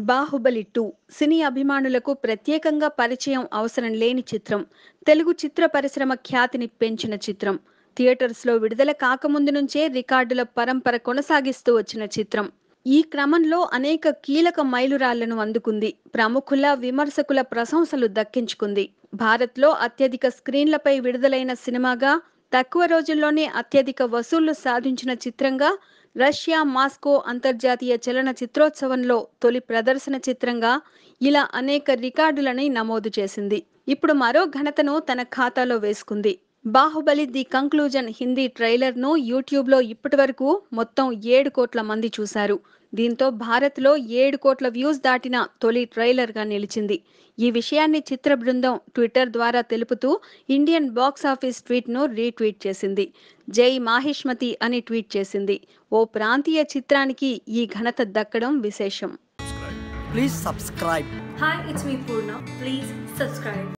Baahubali two సినీ అభిమానులకు ప్రత్యేకంగా పరిచయం అవసరం లేని చిత్రం తెలుగు చిత్ర పరిశ్రమ ఖ్యాతిని పెంచిన చిత్రం థియేటర్స్లో విడుదల కాకముందు నుంచే రికార్డుల పరంపర కొనసాగిస్తూ వచ్చిన చిత్రం ఈ క్రమంలో అనేక కీలక మైలురాళ్లను అందుకుంది ప్రముఖుల విమర్శకుల ప్రశంసలు దక్కించుకుంది భారత్లో అత్యధిక స్క్రీన్లపై విడుదలైన సినిమాగా తక్కువ రోజుల్లోనే అత్యధిక వసూళ్లు సాధించిన చిత్రంగా రష్యా మాస్కో అంతర్జాతీయ చలన చిత్రోత్సవంలో తొలి ప్రదర్శన చిత్రంగా ఇలా అనేక రికార్డులని నమోదు చేసింది ఇప్పుడు మరో ఘనతను తన ఖాతాలో వేసుకుంది Baahubali the conclusion Hindi trailer ను యూట్యూబ్ లో ఇప్పటి వరకు మొత్తం ఏడు కోట్ల మంది చూశారు దీంతో భారత్ లో ఏడు కోట్ల వ్యూస్ దాటిన తొలి ట్రైలర్ గా నిలిచింది ఈ విషయాన్ని చిత్ర బృందం ట్విట్టర్ ద్వారా తెలుపుతూ ఇండియన్ బాక్స్ ఆఫీస్ ట్వీట్ ను రీట్వీట్ చేసింది జై మాహిష్మతి అని ట్వీట్ చేసింది ఓ ప్రాంతీయ చిత్రానికి ఈ ఘనత దక్కడం విశేషం Please subscribe. Hi, it's me Purna. Please subscribe.